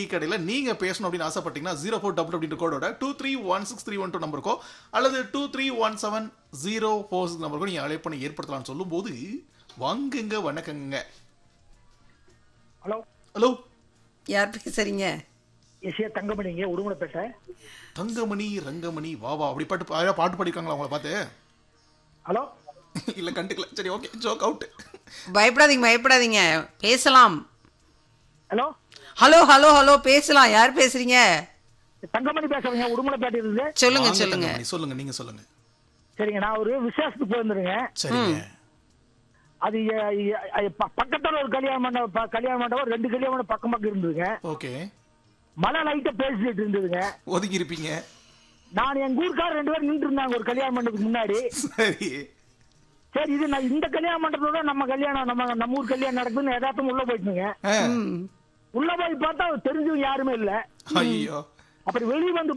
Tea கடையில நீங்க பேசணும் அப்படின்னு ஆசைப்பட்டீங்கன்னா ஜீரோ ஃபோர் டபுள் அப்படின்ற கோடோட two three one six three one two நம்பருக்கோ அல்லது two three one seven zero four six நம்பருக்கோ நீங்க அழைப்பணி ஏற்படுத்தலாம்னு சொல்லும்போது வாங்குங்க வணக்கங்க ஹலோ ஹலோ யார் பேசுறீங்க எஸ்ஏ தங்கமணிங்க உடுமலைப்பேட்டை தங்கமணி ரங்கமணி வா வா அப்படி பாட்டு யாராவது பாட்டு பாடிருக்காங்களா உங்களை பார்த்து ஹலோ இல்ல கண்டுக்கல சரி ஓகே ஜோக் அவுட் பயப்படாதீங்க பயப்படாதீங்க பேசலாம் ஹலோ ஹலோ ஹலோ ஹலோ பேசலாம் யார் பேசுறீங்க தங்கமணி பேசுறேங்க உடுமலைப்பேட்டை இருந்து சொல்லுங்க வாங்க சொல்லுங்க தங்கமணி, சொல்லுங்க நீங்க சொல்லுங்க சரிங்க நான் ஒரு விசேஷத்துக்கு போயிருந்துருங்க சரிங்க அது எ- எ- எ- ப- பக்கத்துல ஒரு கல்யாண மண்டபம் ப- கல்யாண மண்டபம் ரெண்டு கல்யாண மண்டபம் பக்கம் பக்கம் இருந்ததுங்க ஓகே மழை லைட்டா பேசிட்டு இருந்ததுங்க ஒதுங்கி இருப்பீங்க நான் எங்க ஊருக்கார ரெண்டு பேரும் நின்று இருந்தாங்க ஒரு கல்யாண மண்டபத்துக்கு முன்னாடி சரி சரி இது நான் இந்த கல்யாண மண்டபத்தோட நம்ம கல்யாணம் நம்ம நம்ம ஊர் கல்யாணம் நடக்குதுன்னு யதார்த்தம் உள்ள போயிட்டுங்க ஆ. ம். உள்ள போய் பார்த்தா தெரிஞ்சவங்க யாருமே இல்ல ஐயோ அப்புறம் வெளியே வந்து